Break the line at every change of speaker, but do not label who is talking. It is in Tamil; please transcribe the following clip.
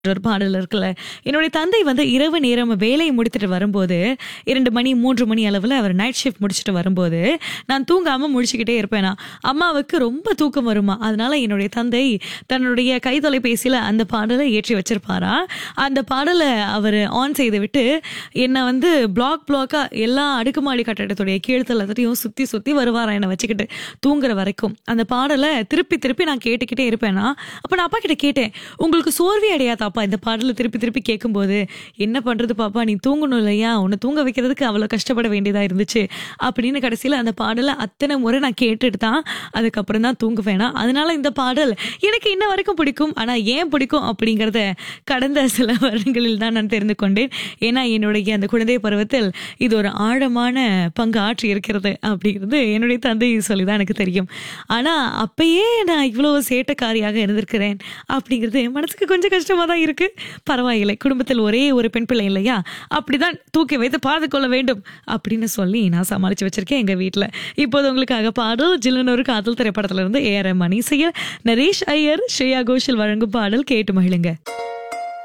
ஒரு பாடல் இருக்குல்ல என்னுடைய தந்தை வந்து இரவு நேரம் வேலையை முடித்துட்டு வரும்போது இரண்டு மணி மூன்று மணி அளவில் அவர் நைட் ஷிஃப்ட் முடிச்சுட்டு வரும்போது நான் தூங்காம முழிச்சுக்கிட்டே இருப்பேனா அம்மாவுக்கு ரொம்ப தூக்கம் வருமா அதனால என்னுடைய தந்தை தன்னுடைய கை தொலைபேசியில் அந்த பாடலை ஏற்றி வச்சிருப்பாரா அந்த பாடலை அவர் ஆன் செய்து விட்டு என்னை வந்து பிளாக் பிளாக்கா எல்லா அடுக்குமாடி கட்டடத்துடைய கீழ்த்தல் எல்லாத்தையும் சுற்றி சுற்றி வருவாரா என்னை வச்சுக்கிட்டு தூங்குற வரைக்கும் அந்த பாடலை திருப்பி திருப்பி நான் கேட்டுக்கிட்டே இருப்பேனா அப்போ நான் அப்பா கிட்ட கேட்டேன் உங்களுக்கு சோர்வி அடையாதாப்பா இந்த பாடலை திருப்பி திருப்பி கேட்கும்போது என்ன பண்றது பாப்பா நீ தூங்கணும் இல்லையா உன்னை தூங்க வைக்கிறதுக்கு அவ்வளோ கஷ்டப்பட வேண்டியதா இருந்துச்சு அப்படின்னு கடைசியில் அந்த பாடலை அத்தனை முறை நான் கேட்டுட்டு தான் அதுக்கப்புறம் தான் தூங்குவேனா அதனால இந்த பாடல் எனக்கு இன்ன வரைக்கும் பிடிக்கும் ஆனா ஏன் பிடிக்கும் அப்படிங்கிறத கடந்த சில வருடங்களில் தான் நான் தெரிந்து கொண்டேன் ஏன்னா என்னுடைய அந்த குழந்தை பருவத்தில் இது ஒரு ஆழமான பங்கு ஆற்றி இருக்கிறது அப்படிங்கிறது என்னுடைய தந்தை சொல்லி தான் எனக்கு தெரியும் ஆனா அப்பயே நான் இவ்வளோ சேட்டக்காரியாக இருந்திருக்கிறேன் அப்படிங்கிறது என் மனசுக்கு கொஞ்சம் கஷ்டமா தான் இருக்கு பரவாயில்லை குடும்பத்தில் ஒரே ஒரு பெண் பிள்ளை இல்லையா அப்படிதான் தூக்கி வைத்து பார்த்து கொள்ள வேண்டும் அப்படின்னு சொல்லி நான் சமாளிச்சு வச்சிருக்கேன் எங்க வீட்டில் இப்போது உங்களுக்காக பாடல் ஜில்லன் ஒரு காதல் திரைப்படத்துல இருந்து ஏற மணி செய்ய நரேஷ் ஐயர் ஸ்ரேயா கோஷல் வழங்கும் பாடல் கேட்டு மகிழுங்க